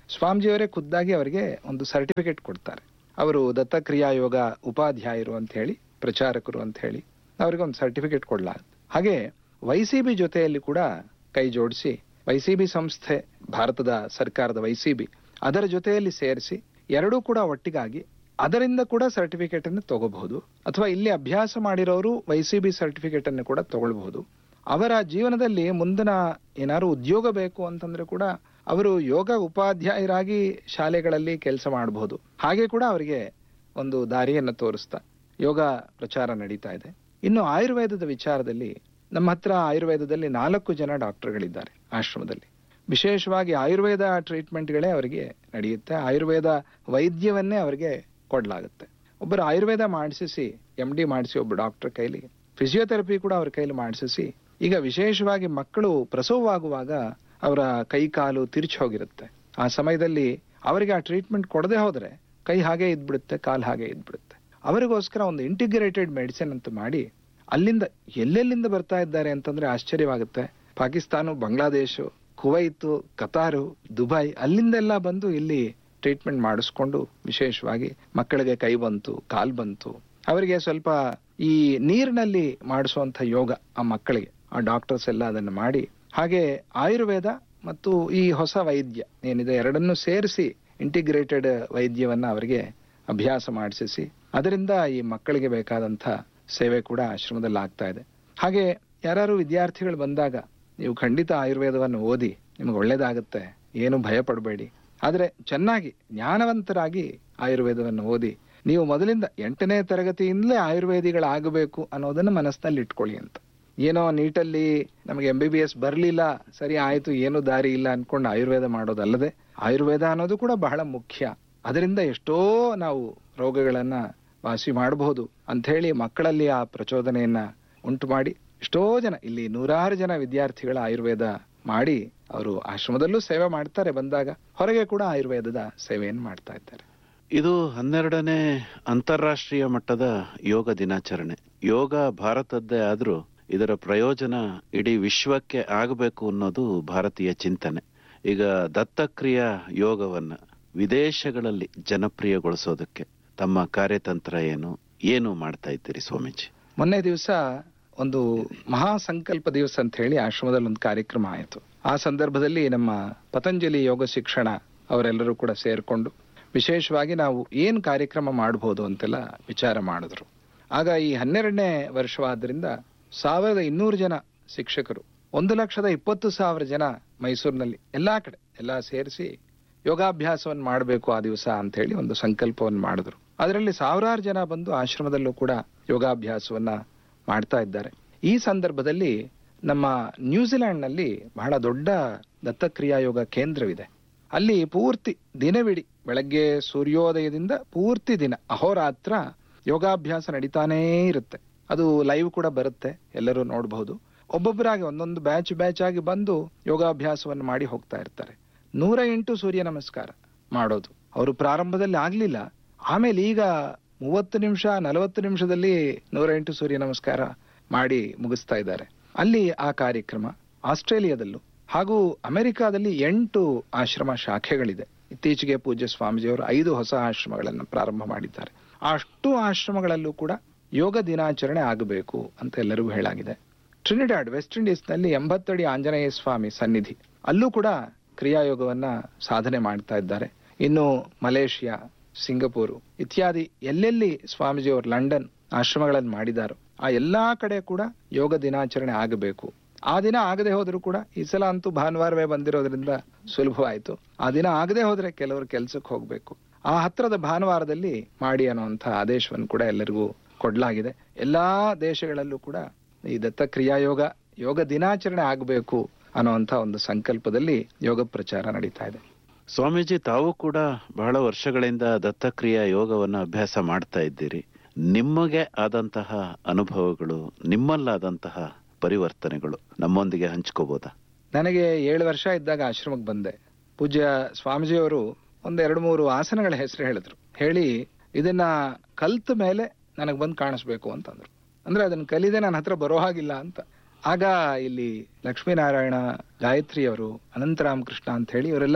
ಸ್ವಾಮೀಜಿಯವರೇ ಖುದ್ದಾಗಿ ಅವರಿಗೆ ಒಂದು ಸರ್ಟಿಫಿಕೇಟ್ ಕೊಡ್ತಾರೆ ಅವರು ದತ್ತಕ್ರಿಯಾ ಯೋಗ ಉಪಾಧ್ಯಾಯರು ಅಂತ ಹೇಳಿ ಪ್ರಚಾರಕರು ಅಂತ ಹೇಳಿ ಅವರಿಗೆ ಒಂದು ಸರ್ಟಿಫಿಕೇಟ್ ಕೊಡಲಾಗುತ್ತೆ ಹಾಗೆ ವೈಸಿಬಿ ಜೊತೆಯಲ್ಲಿ ಕೂಡ ಕೈ ಜೋಡಿಸಿ ವೈಸಿಬಿ ಸಂಸ್ಥೆ ಭಾರತದ ಸರ್ಕಾರದ ವೈಸಿಬಿ ಅದರ ಜೊತೆಯಲ್ಲಿ ಸೇರಿಸಿ ಎರಡೂ ಕೂಡ ಒಟ್ಟಿಗಾಗಿ ಅದರಿಂದ ಕೂಡ ಸರ್ಟಿಫಿಕೇಟ್ ಅನ್ನು ತಗೋಬಹುದು ಅಥವಾ ಇಲ್ಲಿ ಅಭ್ಯಾಸ ಮಾಡಿರೋರು ವೈಸಿಬಿ ಸರ್ಟಿಫಿಕೇಟ್ ಅನ್ನು ಕೂಡ ತಗೊಳ್ಬಹುದು ಅವರ ಜೀವನದಲ್ಲಿ ಮುಂದಿನ ಏನಾದ್ರು ಉದ್ಯೋಗ ಬೇಕು ಅಂತಂದ್ರೆ ಕೂಡ ಅವರು ಯೋಗ ಉಪಾಧ್ಯಾಯರಾಗಿ ಶಾಲೆಗಳಲ್ಲಿ ಕೆಲಸ ಮಾಡಬಹುದು ಹಾಗೆ ಕೂಡ ಅವರಿಗೆ ಒಂದು ದಾರಿಯನ್ನು ತೋರಿಸ್ತಾ ಯೋಗ ಪ್ರಚಾರ ನಡೀತಾ ಇದೆ ಇನ್ನು ಆಯುರ್ವೇದದ ವಿಚಾರದಲ್ಲಿ ನಮ್ಮ ಹತ್ರ ಆಯುರ್ವೇದದಲ್ಲಿ ನಾಲ್ಕು ಜನ ಡಾಕ್ಟರ್ಗಳಿದ್ದಾರೆ ಆಶ್ರಮದಲ್ಲಿ ವಿಶೇಷವಾಗಿ ಆಯುರ್ವೇದ ಟ್ರೀಟ್ಮೆಂಟ್ಗಳೇ ಅವರಿಗೆ ನಡೆಯುತ್ತೆ ಆಯುರ್ವೇದ ವೈದ್ಯವನ್ನೇ ಅವರಿಗೆ ಕೊಡಲಾಗುತ್ತೆ ಒಬ್ಬರು ಆಯುರ್ವೇದ ಮಾಡಿಸಿ ಎಂ ಡಿ ಮಾಡಿಸಿ ಒಬ್ಬ ಡಾಕ್ಟರ್ ಕೈಲಿ ಫಿಸಿಯೋಥೆರಪಿ ಕೂಡ ಅವ್ರ ಕೈಲಿ ಮಾಡಿಸಿ ಈಗ ವಿಶೇಷವಾಗಿ ಮಕ್ಕಳು ಪ್ರಸವವಾಗುವಾಗ ಅವರ ಕೈ ಕಾಲು ತಿರುಚಿ ಹೋಗಿರುತ್ತೆ ಆ ಸಮಯದಲ್ಲಿ ಅವರಿಗೆ ಆ ಟ್ರೀಟ್ಮೆಂಟ್ ಕೊಡದೆ ಹೋದ್ರೆ ಕೈ ಹಾಗೆ ಇದ್ಬಿಡುತ್ತೆ ಕಾಲು ಹಾಗೆ ಇದ್ಬಿಡುತ್ತೆ ಅವರಿಗೋಸ್ಕರ ಒಂದು ಇಂಟಿಗ್ರೇಟೆಡ್ ಮೆಡಿಸಿನ್ ಅಂತ ಮಾಡಿ ಅಲ್ಲಿಂದ ಎಲ್ಲೆಲ್ಲಿಂದ ಬರ್ತಾ ಇದ್ದಾರೆ ಅಂತಂದ್ರೆ ಆಶ್ಚರ್ಯವಾಗುತ್ತೆ Pakistan Bangladesh Kuwait Qatar Dubai ಅಲ್ಲಿಂದೆಲ್ಲ ಬಂದು ಇಲ್ಲಿ ಟ್ರೀಟ್ಮೆಂಟ್ ಮಾಡಿಸ್ಕೊಂಡು ವಿಶೇಷವಾಗಿ ಮಕ್ಕಳಿಗೆ ಕೈ ಬಂತು ಕಾಲ್ ಬಂತು ಅವರಿಗೆ ಸ್ವಲ್ಪ ಈ ನೀರಿನಲ್ಲಿ ಮಾಡಿಸುವಂತ ಯೋಗ ಆ ಮಕ್ಕಳಿಗೆ ಆ ಡಾಕ್ಟರ್ಸ್ ಎಲ್ಲ ಅದನ್ನು ಮಾಡಿ ಹಾಗೆ ಆಯುರ್ವೇದ ಮತ್ತು ಈ ಹೊಸ ವೈದ್ಯ ಏನಿದೆ ಎರಡನ್ನೂ ಸೇರಿಸಿ ಇಂಟಿಗ್ರೇಟೆಡ್ ವೈದ್ಯವನ್ನ ಅವರಿಗೆ ಅಭ್ಯಾಸ ಮಾಡಿಸಿ ಅದರಿಂದ ಈ ಮಕ್ಕಳಿಗೆ ಬೇಕಾದಂತ ಸೇವೆ ಕೂಡ ಆಶ್ರಮದಲ್ಲಿ ಆಗ್ತಾ ಇದೆ ಹಾಗೆ ಯಾರು ವಿದ್ಯಾರ್ಥಿಗಳು ಬಂದಾಗ ನೀವು ಖಂಡಿತ ಆಯುರ್ವೇದವನ್ನು ಓದಿ ನಿಮ್ಗೆ ಒಳ್ಳೇದಾಗುತ್ತೆ ಏನು ಭಯ ಪಡಬೇಡಿ ಆದ್ರೆ ಚೆನ್ನಾಗಿ ಜ್ಞಾನವಂತರಾಗಿ ಆಯುರ್ವೇದವನ್ನು ಓದಿ ನೀವು ಮೊದಲಿಂದ ಎಂಟನೇ ತರಗತಿಯಿಂದಲೇ ಆಯುರ್ವೇದಿಗಳಾಗಬೇಕು ಅನ್ನೋದನ್ನ ಮನಸ್ಸಿನಲ್ಲಿ ಇಟ್ಕೊಳ್ಳಿ ಅಂತ ಏನೋ ನೀಟಲ್ಲಿ ನಮಗೆ ಎಂ ಬಿ ಬಿ ಎಸ್ ಬರಲಿಲ್ಲ ಸರಿ ಆಯ್ತು ಏನು ದಾರಿ ಇಲ್ಲ ಅನ್ಕೊಂಡು ಆಯುರ್ವೇದ ಮಾಡೋದಲ್ಲದೆ ಆಯುರ್ವೇದ ಅನ್ನೋದು ಕೂಡ ಬಹಳ ಮುಖ್ಯ ಅದರಿಂದ ಎಷ್ಟೋ ನಾವು ರೋಗಗಳನ್ನ ವಾಸಿ ಮಾಡಬಹುದು ಅಂತ ಹೇಳಿ ಮಕ್ಕಳಲ್ಲಿ ಆ ಪ್ರಚೋದನೆಯನ್ನ ಉಂಟು ಮಾಡಿ ಎಷ್ಟೋ ಜನ ಇಲ್ಲಿ ನೂರಾರು ಜನ ವಿದ್ಯಾರ್ಥಿಗಳ ಆಯುರ್ವೇದ ಮಾಡಿ ಅವರು ಆಶ್ರಮದಲ್ಲೂ ಸೇವೆ ಮಾಡ್ತಾರೆ ಬಂದಾಗ ಹೊರಗೆ ಕೂಡ ಆಯುರ್ವೇದದ ಸೇವೆಯನ್ನು ಮಾಡ್ತಾ ಇದ್ದಾರೆ ಇದು ಹನ್ನೆರಡನೇ ಅಂತಾರಾಷ್ಟ್ರೀಯ ಮಟ್ಟದ ಯೋಗ ದಿನಾಚರಣೆ ಯೋಗ ಭಾರತದ್ದೇ ಆದ್ರೂ ಇದರ ಪ್ರಯೋಜನ ಇಡೀ ವಿಶ್ವಕ್ಕೆ ಆಗಬೇಕು ಅನ್ನೋದು ಭಾರತೀಯ ಚಿಂತನೆ ಈಗ ದತ್ತಕ್ರಿಯಾ ಯೋಗವನ್ನ ವಿದೇಶಗಳಲ್ಲಿ ಜನಪ್ರಿಯಗೊಳಿಸೋದಕ್ಕೆ ತಮ್ಮ ಕಾರ್ಯತಂತ್ರ ಏನು ಏನು ಮಾಡ್ತಾ ಇದ್ದೀರಿ ಸ್ವಾಮೀಜಿ ಮೊನ್ನೆ ದಿವಸ ಒಂದು ಮಹಾ ಸಂಕಲ್ಪ ದಿವಸ ಅಂತ ಹೇಳಿ ಆಶ್ರಮದಲ್ಲಿ ಒಂದು ಕಾರ್ಯಕ್ರಮ ಆಯಿತು ಆ ಸಂದರ್ಭದಲ್ಲಿ ನಮ್ಮ ಪತಂಜಲಿ ಯೋಗ ಶಿಕ್ಷಣ ಅವರೆಲ್ಲರೂ ಕೂಡ ಸೇರ್ಕೊಂಡು ವಿಶೇಷವಾಗಿ ನಾವು ಏನ್ ಕಾರ್ಯಕ್ರಮ ಮಾಡಬಹುದು ಅಂತೆಲ್ಲ ವಿಚಾರ ಮಾಡಿದ್ರು ಆಗ ಈ ಹನ್ನೆರಡನೇ ವರ್ಷವಾದ್ರಿಂದ ಸಾವಿರದ ಇನ್ನೂರು ಜನ ಶಿಕ್ಷಕರು ಒಂದು ಲಕ್ಷದ ಇಪ್ಪತ್ತು ಸಾವಿರ ಜನ ಮೈಸೂರಿನಲ್ಲಿ ಎಲ್ಲಾ ಕಡೆ ಎಲ್ಲ ಸೇರಿಸಿ ಯೋಗಾಭ್ಯಾಸವನ್ನು ಮಾಡಬೇಕು ಆ ದಿವಸ ಅಂತ ಹೇಳಿ ಒಂದು ಸಂಕಲ್ಪವನ್ನು ಮಾಡಿದ್ರು ಅದರಲ್ಲಿ ಸಾವಿರಾರು ಜನ ಬಂದು ಆಶ್ರಮದಲ್ಲೂ ಕೂಡ ಯೋಗಾಭ್ಯಾಸವನ್ನ ಮಾಡ್ತಾ ಇದ್ದಾರೆ ಈ ಸಂದರ್ಭದಲ್ಲಿ ನಮ್ಮ ನ್ಯೂಜಿಲೆಂಡ್ ನಲ್ಲಿ ಬಹಳ ದೊಡ್ಡ ದತ್ತಕ್ರಿಯಾ ಯೋಗ ಕೇಂದ್ರವಿದೆ ಅಲ್ಲಿ ಪೂರ್ತಿ ದಿನವಿಡೀ ಬೆಳಗ್ಗೆ ಸೂರ್ಯೋದಯದಿಂದ ಪೂರ್ತಿ ದಿನ ಅಹೋರಾತ್ರ ಯೋಗಾಭ್ಯಾಸ ನಡೀತಾನೇ ಇರುತ್ತೆ ಅದು ಲೈವ್ ಕೂಡ ಬರುತ್ತೆ ಎಲ್ಲರೂ ನೋಡಬಹುದು ಒಬ್ಬೊಬ್ಬರಾಗಿ ಒಂದೊಂದು ಬ್ಯಾಚ್ ಬ್ಯಾಚ್ ಆಗಿ ಬಂದು ಯೋಗಾಭ್ಯಾಸವನ್ನು ಮಾಡಿ ಹೋಗ್ತಾ ಇರ್ತಾರೆ ನೂರ ಎಂಟು ಸೂರ್ಯ ನಮಸ್ಕಾರ ಮಾಡೋದು ಅವರು ಪ್ರಾರಂಭದಲ್ಲಿ ಆಗ್ಲಿಲ್ಲ ಆಮೇಲೆ ಈಗ ಮೂವತ್ತು ನಿಮಿಷ ನಲವತ್ತು ನಿಮಿಷದಲ್ಲಿ ನೂರ ಎಂಟು ಸೂರ್ಯ ನಮಸ್ಕಾರ ಮಾಡಿ ಮುಗಿಸ್ತಾ ಇದ್ದಾರೆ ಅಲ್ಲಿ ಆ ಕಾರ್ಯಕ್ರಮ ಆಸ್ಟ್ರೇಲಿಯಾದಲ್ಲೂ ಹಾಗೂ ಅಮೆರಿಕಾದಲ್ಲಿ ಎಂಟು ಆಶ್ರಮ ಶಾಖೆಗಳಿದೆ ಇತ್ತೀಚೆಗೆ ಪೂಜ್ಯ ಸ್ವಾಮೀಜಿಯವರು ಐದು ಹೊಸ ಆಶ್ರಮಗಳನ್ನು ಪ್ರಾರಂಭ ಮಾಡಿದ್ದಾರೆ ಅಷ್ಟು ಆಶ್ರಮಗಳಲ್ಲೂ ಕೂಡ ಯೋಗ ದಿನಾಚರಣೆ ಆಗಬೇಕು ಅಂತ ಎಲ್ಲರಿಗೂ ಹೇಳಾಗಿದೆ ಟ್ರಿನಿಡಾಡ್ ವೆಸ್ಟ್ ಇಂಡೀಸ್ ನಲ್ಲಿ ಎಂಬತ್ತಡಿ ಆಂಜನೇಯ ಸ್ವಾಮಿ ಸನ್ನಿಧಿ ಅಲ್ಲೂ ಕೂಡ ಕ್ರಿಯಾಯೋಗವನ್ನ ಸಾಧನೆ ಮಾಡ್ತಾ ಇದ್ದಾರೆ ಇನ್ನು ಮಲೇಷಿಯಾ ಸಿಂಗಪೂರು ಇತ್ಯಾದಿ ಎಲ್ಲೆಲ್ಲಿ ಸ್ವಾಮೀಜಿಯವರು ಲಂಡನ್ ಆಶ್ರಮಗಳನ್ನು ಮಾಡಿದಾರೋ ಆ ಎಲ್ಲಾ ಕಡೆ ಕೂಡ ಯೋಗ ದಿನಾಚರಣೆ ಆಗಬೇಕು ಆ ದಿನ ಆಗದೆ ಹೋದ್ರು ಕೂಡ ಈ ಸಲ ಅಂತೂ ಭಾನುವಾರವೇ ಬಂದಿರೋದ್ರಿಂದ ಸುಲಭವಾಯಿತು ಆ ದಿನ ಆಗದೆ ಹೋದ್ರೆ ಕೆಲವರು ಕೆಲ್ಸಕ್ಕೆ ಹೋಗ್ಬೇಕು ಆ ಹತ್ರದ ಭಾನುವಾರದಲ್ಲಿ ಮಾಡಿ ಅನ್ನುವಂಥ ಆದೇಶವನ್ನು ಕೂಡ ಎಲ್ಲರಿಗೂ ಕೊಡಲಾಗಿದೆ ಎಲ್ಲಾ ದೇಶಗಳಲ್ಲೂ ಕೂಡ ಈ ದತ್ತಕ್ರಿಯಾ ಯೋಗ ಯೋಗ ದಿನಾಚರಣೆ ಆಗಬೇಕು ಅನ್ನುವಂಥ ಒಂದು ಸಂಕಲ್ಪದಲ್ಲಿ ಯೋಗ ಪ್ರಚಾರ ನಡೀತಾ ಇದೆ ಸ್ವಾಮೀಜಿ ತಾವು ಕೂಡ ಬಹಳ ವರ್ಷಗಳಿಂದ ದತ್ತಕ್ರಿಯಾ ಯೋಗವನ್ನು ಅಭ್ಯಾಸ ಮಾಡ್ತಾ ಇದ್ದೀರಿ ನಿಮಗೆ ಆದಂತಹ ಅನುಭವಗಳು ನಿಮ್ಮಲ್ಲಾದಂತಹ ಪರಿವರ್ತನೆಗಳು ನಮ್ಮೊಂದಿಗೆ ಹಂಚ್ಕೋಬೋದಾ ನನಗೆ ಏಳು ವರ್ಷ ಇದ್ದಾಗ ಆಶ್ರಮಕ್ಕೆ ಬಂದೆ ಪೂಜ್ಯ ಸ್ವಾಮೀಜಿಯವರು ಒಂದ್ ಎರಡು ಮೂರು ಆಸನಗಳ ಹೆಸರು ಹೇಳಿದ್ರು ಹೇಳಿ ಇದನ್ನ ಕಲ್ತ ಮೇಲೆ ನನಗೆ ಬಂದು ಕಾಣಿಸ್ಬೇಕು ಅಂತಂದ್ರು ಅಂದ್ರೆ ಅದನ್ನ ಕಲಿದೆ ನನ್ನ ಹತ್ರ ಬರೋ ಹಾಗಿಲ್ಲ ಅಂತ ಆಗ ಇಲ್ಲಿ ಲಕ್ಷ್ಮೀನಾರಾಯಣ ಗಾಯತ್ರಿ ಅವರು ಅನಂತರಾಮಕೃಷ್ಣ ಅಂತ ಹೇಳಿ ಇವರೆಲ್ಲ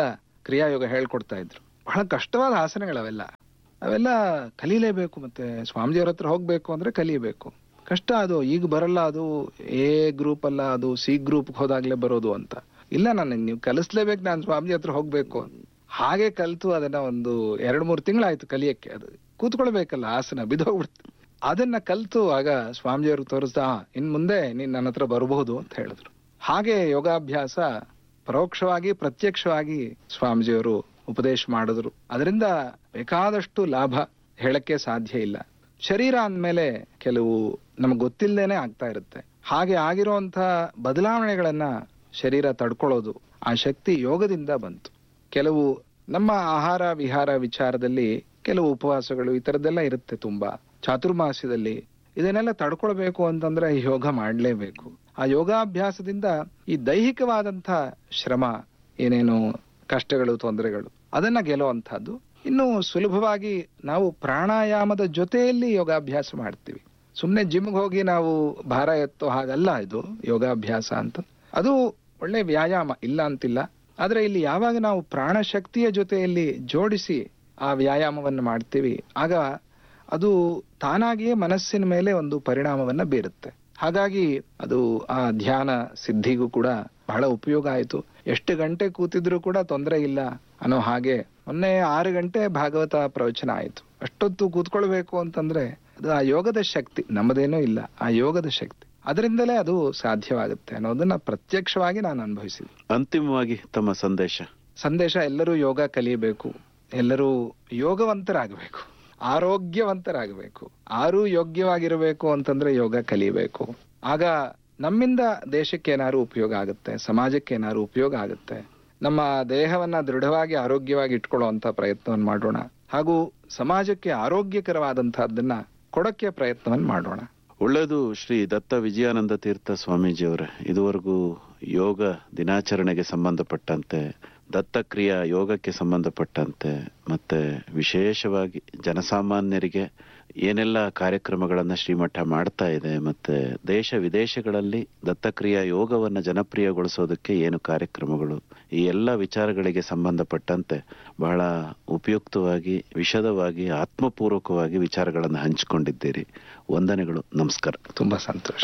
ಕ್ರಿಯಾಯೋಗ ಹೇಳ್ಕೊಡ್ತಾ ಇದ್ರು ಬಹಳ ಕಷ್ಟವಾದ ಆಸನಗಳವೆಲ್ಲ ಅವೆಲ್ಲ ಕಲೀಲೇಬೇಕು ಮತ್ತೆ ಸ್ವಾಮೀಜಿಯವ್ರ ಹತ್ರ ಹೋಗ್ಬೇಕು ಅಂದ್ರೆ ಕಲಿಬೇಕು ಕಷ್ಟ ಅದು ಈಗ ಬರಲ್ಲ ಅದು ಎ ಗ್ರೂಪ್ ಅಲ್ಲ ಅದು ಸಿ ಗ್ರೂಪ್ ಹೋದಾಗ್ಲೇ ಬರೋದು ಅಂತ ಇಲ್ಲ ನನಗೆ ನೀವು ಕಲಿಸ್ಲೇಬೇಕು ನಾನು ಸ್ವಾಮೀಜಿ ಹತ್ರ ಹೋಗ್ಬೇಕು ಅಂತ ಹಾಗೆ ಕಲ್ತು ಅದನ್ನ ಒಂದು ಎರಡ್ ಮೂರು ತಿಂಗಳಾಯ್ತು ಕಲಿಯಕ್ಕೆ ಅದು ಕೂತ್ಕೊಳ್ಬೇಕಲ್ಲ ಆಸನ ಬಿದ್ದೋಗ್ಬಿಡ್ತು ಅದನ್ನ ಕಲ್ತು ಆಗ ಸ್ವಾಮೀಜಿಯವ್ರು ತೋರಿಸ್ದ "ಆ, ಇನ್ ಮುಂದೆ ನೀನ್ ನನ್ನ ಹತ್ರ ಬರಬಹುದು ಅಂತ ಹೇಳಿದ್ರು ಹಾಗೆ ಯೋಗಾಭ್ಯಾಸ ಪರೋಕ್ಷವಾಗಿ ಪ್ರತ್ಯಕ್ಷವಾಗಿ ಸ್ವಾಮೀಜಿಯವರು ಉಪದೇಶ ಮಾಡಿದ್ರು ಅದರಿಂದ ಬೇಕಾದಷ್ಟು ಲಾಭ ಹೇಳಕ್ಕೆ ಸಾಧ್ಯ ಇಲ್ಲ ಶರೀರ ಅಂದ್ಮೇಲೆ ಕೆಲವು ನಮ್ಗೆ ಗೊತ್ತಿಲ್ಲದೇನೆ ಆಗ್ತಾ ಇರುತ್ತೆ ಹಾಗೆ ಆಗಿರುವಂತ ಬದಲಾವಣೆಗಳನ್ನ ಶರೀರ ತಡ್ಕೊಳ್ಳೋದು ಆ ಶಕ್ತಿ ಯೋಗದಿಂದ ಬಂತು ಕೆಲವು ನಮ್ಮ ಆಹಾರ ವಿಹಾರ ವಿಚಾರದಲ್ಲಿ ಕೆಲವು ಉಪವಾಸಗಳು ಈ ತರದ್ದೆಲ್ಲ ಇರುತ್ತೆ ತುಂಬಾ ಚಾತುರ್ಮಾಸ್ಯದಲ್ಲಿ ಇದನ್ನೆಲ್ಲ ತಡ್ಕೊಳ್ಬೇಕು ಅಂತಂದ್ರೆ ಯೋಗ ಮಾಡ್ಲೇಬೇಕು ಆ ಯೋಗಾಭ್ಯಾಸದಿಂದ ಈ ದೈಹಿಕವಾದಂತ ಶ್ರಮ ಏನೇನು ಕಷ್ಟಗಳು ತೊಂದರೆಗಳು ಅದನ್ನ ಗೆಲ್ಲುವಂತಹದ್ದು ಇನ್ನು ಸುಲಭವಾಗಿ ನಾವು ಪ್ರಾಣಾಯಾಮದ ಜೊತೆಯಲ್ಲಿ ಯೋಗಾಭ್ಯಾಸ ಮಾಡ್ತೀವಿ ಸುಮ್ಮನೆ ಜಿಮ್ಗೆ ಹೋಗಿ ನಾವು ಭಾರ ಎತ್ತೋ ಹಾಗಲ್ಲ ಇದು ಯೋಗಾಭ್ಯಾಸ ಅಂತ ಅದು ಒಳ್ಳೆ ವ್ಯಾಯಾಮ ಇಲ್ಲ ಅಂತಿಲ್ಲ ಆದ್ರೆ ಇಲ್ಲಿ ಯಾವಾಗ ನಾವು ಪ್ರಾಣಶಕ್ತಿಯ ಜೊತೆಯಲ್ಲಿ ಜೋಡಿಸಿ ಆ ವ್ಯಾಯಾಮವನ್ನು ಮಾಡ್ತೀವಿ ಆಗ ಅದು ತಾನಾಗಿಯೇ ಮನಸ್ಸಿನ ಮೇಲೆ ಒಂದು ಪರಿಣಾಮವನ್ನ ಬೀರುತ್ತೆ ಹಾಗಾಗಿ ಅದು ಆ ಧ್ಯಾನ ಸಿದ್ಧಿಗೂ ಕೂಡ ಬಹಳ ಉಪಯೋಗ ಆಯಿತು ಎಷ್ಟು ಗಂಟೆ ಕೂತಿದ್ರು ಕೂಡ ತೊಂದರೆ ಇಲ್ಲ ಅನ್ನೋ ಹಾಗೆ ಮೊನ್ನೆ ಆರು ಗಂಟೆ ಭಾಗವತ ಪ್ರವಚನ ಆಯಿತು ಅಷ್ಟೊತ್ತು ಕೂತ್ಕೊಳ್ಬೇಕು ಅಂತಂದ್ರೆ ಅದು ಆ ಯೋಗದ ಶಕ್ತಿ ನಮ್ಮದೇನೂ ಇಲ್ಲ ಆ ಯೋಗದ ಶಕ್ತಿ ಅದರಿಂದಲೇ ಅದು ಸಾಧ್ಯವಾಗುತ್ತೆ ಅನ್ನೋದನ್ನ ಪ್ರತ್ಯಕ್ಷವಾಗಿ ನಾನು ಅನುಭವಿಸಿದೆ ಅಂತಿಮವಾಗಿ ತಮ್ಮ ಸಂದೇಶ ಸಂದೇಶ ಎಲ್ಲರೂ ಯೋಗ ಕಲಿಯಬೇಕು ಎಲ್ಲರೂ ಯೋಗವಂತರಾಗಬೇಕು ಆರೋಗ್ಯವಂತರಾಗಬೇಕು ಆರೂ ಯೋಗ್ಯವಾಗಿರಬೇಕು ಅಂತಂದ್ರೆ ಯೋಗ ಕಲಿಬೇಕು ಆಗ ನಮ್ಮಿಂದ ದೇಶಕ್ಕೆ ಏನಾದ್ರು ಉಪಯೋಗ ಆಗುತ್ತೆ ಸಮಾಜಕ್ಕೆ ಏನಾದ್ರು ಉಪಯೋಗ ಆಗುತ್ತೆ ನಮ್ಮ ದೇಹವನ್ನ ದೃಢವಾಗಿ ಆರೋಗ್ಯವಾಗಿ ಇಟ್ಕೊಳ್ಳುವಂತ ಪ್ರಯತ್ನವನ್ನು ಮಾಡೋಣ ಹಾಗೂ ಸಮಾಜಕ್ಕೆ ಆರೋಗ್ಯಕರವಾದಂತಹದ್ದನ್ನ ಕೊಡಕ್ಕೆ ಪ್ರಯತ್ನವನ್ನು ಮಾಡೋಣ ಒಳ್ಳೆಯದು ಶ್ರೀ ದತ್ತ ವಿಜಯಾನಂದ ತೀರ್ಥ ಸ್ವಾಮೀಜಿಯವರೇ ಇದುವರೆಗೂ ಯೋಗ ದಿನಾಚರಣೆಗೆ ಸಂಬಂಧಪಟ್ಟಂತೆ ದತ್ತಕ್ರಿಯಾ ಯೋಗಕ್ಕೆ ಸಂಬಂಧಪಟ್ಟಂತೆ ಮತ್ತೆ ವಿಶೇಷವಾಗಿ ಜನಸಾಮಾನ್ಯರಿಗೆ ಏನೆಲ್ಲ ಕಾರ್ಯಕ್ರಮಗಳನ್ನ ಶ್ರೀಮಠ ಮಾಡ್ತಾ ಇದೆ ಮತ್ತೆ ದೇಶ ವಿದೇಶಗಳಲ್ಲಿ ದತ್ತಕ್ರಿಯಾ ಯೋಗವನ್ನ ಜನಪ್ರಿಯಗೊಳಿಸೋದಕ್ಕೆ ಏನು ಕಾರ್ಯಕ್ರಮಗಳು ಈ ಎಲ್ಲ ವಿಚಾರಗಳಿಗೆ ಸಂಬಂಧಪಟ್ಟಂತೆ ಬಹಳ ಉಪಯುಕ್ತವಾಗಿ ವಿಶದವಾಗಿ ಆತ್ಮಪೂರ್ವಕವಾಗಿ ವಿಚಾರಗಳನ್ನು ಹಂಚಿಕೊಂಡಿದ್ದೀರಿ ವಂದನೆಗಳು ನಮಸ್ಕಾರ ತುಂಬಾ ಸಂತೋಷ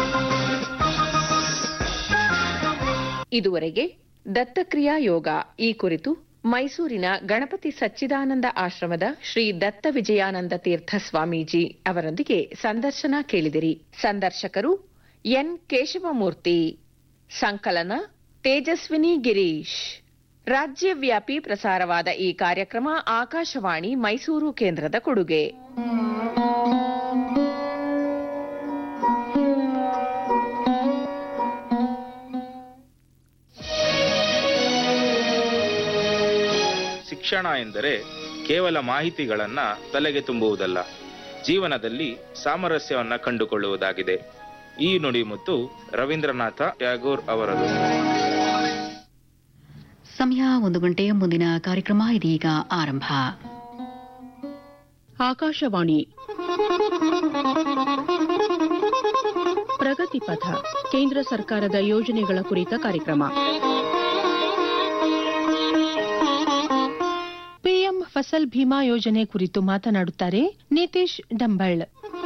ಇದುವರೆಗೆ ದತ್ತಕ್ರಿಯಾ ಯೋಗ ಈ ಕುರಿತು ಮೈಸೂರಿನ ಗಣಪತಿ ಸಚ್ಚಿದಾನಂದ ಆಶ್ರಮದ ಶ್ರೀ ದತ್ತ ವಿಜಯಾನಂದ ತೀರ್ಥ ಸ್ವಾಮೀಜಿ ಅವರೊಂದಿಗೆ ಸಂದರ್ಶನ ಕೇಳಿದಿರಿ ಸಂದರ್ಶಕರು ಎನ್ ಕೇಶವಮೂರ್ತಿ ಸಂಕಲನ ತೇಜಸ್ವಿನಿ ಗಿರೀಶ್ ರಾಜ್ಯವ್ಯಾಪಿ ಪ್ರಸಾರವಾದ ಈ ಕಾರ್ಯಕ್ರಮ ಆಕಾಶವಾಣಿ ಮೈಸೂರು ಕೇಂದ್ರದ ಕೊಡುಗೆ ಶಿಕ್ಷಣ ಎಂದರೆ ಕೇವಲ ಮಾಹಿತಿಗಳನ್ನ ತಲೆಗೆ ತುಂಬುವುದಲ್ಲ ಜೀವನದಲ್ಲಿ ಸಾಮರಸ್ಯವನ್ನ ಕಂಡುಕೊಳ್ಳುವುದಾಗಿದೆ ಈ ನುಡಿಮುತ್ತು ರವೀಂದ್ರನಾಥ ಟ್ಯಾಗೋರ್ ಅವರದು ಸಮಯ ಒಂದು ಗಂಟೆ ಮುಂದಿನ ಕಾರ್ಯಕ್ರಮ ಇದೀಗ ಆರಂಭ ಆಕಾಶವಾಣಿ ಪ್ರಗತಿ ಪಥ ಕೇಂದ್ರ ಸರ್ಕಾರದ ಯೋಜನೆಗಳ ಕುರಿತ ಕಾರ್ಯಕ್ರಮ ಪಿಎಂ ಫಸಲ್ ಭೀಮಾ ಯೋಜನೆ ಕುರಿತು ಮಾತನಾಡುತ್ತಾರೆ ನಿತೀಶ್ ಡಂಬಳ್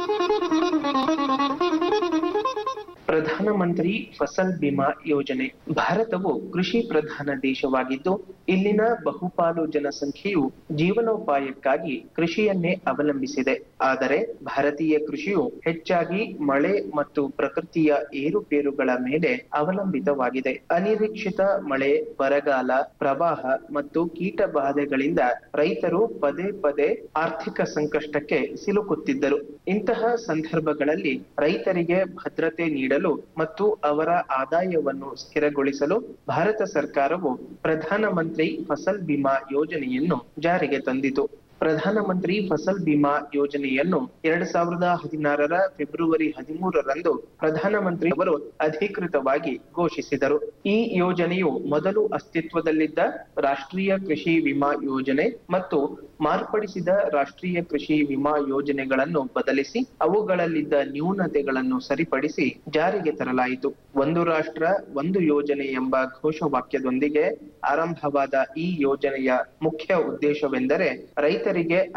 ಪ್ರಧಾನಮಂತ್ರಿ ಫಸಲ್ ಬಿಮಾ ಯೋಜನೆ ಭಾರತವು ಕೃಷಿ ಪ್ರಧಾನ ದೇಶವಾಗಿದ್ದು ಇಲ್ಲಿನ ಬಹುಪಾಲು ಜನಸಂಖ್ಯೆಯು ಜೀವನೋಪಾಯಕ್ಕಾಗಿ ಕೃಷಿಯನ್ನೇ ಅವಲಂಬಿಸಿದೆ ಆದರೆ ಭಾರತೀಯ ಕೃಷಿಯು ಹೆಚ್ಚಾಗಿ ಮಳೆ ಮತ್ತು ಪ್ರಕೃತಿಯ ಏರುಪೇರುಗಳ ಮೇಲೆ ಅವಲಂಬಿತವಾಗಿದೆ ಅನಿರೀಕ್ಷಿತ ಮಳೆ ಬರಗಾಲ ಪ್ರವಾಹ ಮತ್ತು ಕೀಟ ಬಾಧೆಗಳಿಂದ ರೈತರು ಪದೇ ಪದೇ ಆರ್ಥಿಕ ಸಂಕಷ್ಟಕ್ಕೆ ಸಿಲುಕುತ್ತಿದ್ದರು ಇಂತಹ ಸಂದರ್ಭಗಳಲ್ಲಿ ರೈತರಿಗೆ ಭದ್ರತೆ ನೀಡಲು ಮತ್ತು ಅವರ ಆದಾಯವನ್ನು ಸ್ಥಿರಗೊಳಿಸಲು ಭಾರತ ಸರ್ಕಾರವು ಪ್ರಧಾನಮಂತ್ರಿ ಫಸಲ್ ಬಿಮಾ ಯೋಜನೆಯನ್ನು ಜಾರಿಗೆ ತಂದಿತು ಪ್ರಧಾನಮಂತ್ರಿ ಫಸಲ್ ಬಿಮಾ ಯೋಜನೆಯನ್ನು ಎರಡ್ ಸಾವಿರದ ಹದಿನಾರರ ಫೆಬ್ರವರಿ ಹದಿಮೂರರಂದು ಪ್ರಧಾನಮಂತ್ರಿ ಅವರು ಅಧಿಕೃತವಾಗಿ ಘೋಷಿಸಿದರು ಈ ಯೋಜನೆಯು ಮೊದಲು ಅಸ್ತಿತ್ವದಲ್ಲಿದ್ದ ರಾಷ್ಟ್ರೀಯ ಕೃಷಿ ವಿಮಾ ಯೋಜನೆ ಮತ್ತು ಮಾರ್ಪಡಿಸಿದ ರಾಷ್ಟ್ರೀಯ ಕೃಷಿ ವಿಮಾ ಯೋಜನೆಗಳನ್ನು ಬದಲಿಸಿ ಅವುಗಳಲ್ಲಿದ್ದ ನ್ಯೂನತೆಗಳನ್ನು ಸರಿಪಡಿಸಿ ಜಾರಿಗೆ ತರಲಾಯಿತು ಒಂದು ರಾಷ್ಟ್ರ ಒಂದು ಯೋಜನೆ ಎಂಬ ಘೋಷವಾಕ್ಯದೊಂದಿಗೆ ಆರಂಭವಾದ ಈ ಯೋಜನೆಯ ಮುಖ್ಯ ಉದ್ದೇಶವೆಂದರೆ ರೈತರಿಗೆ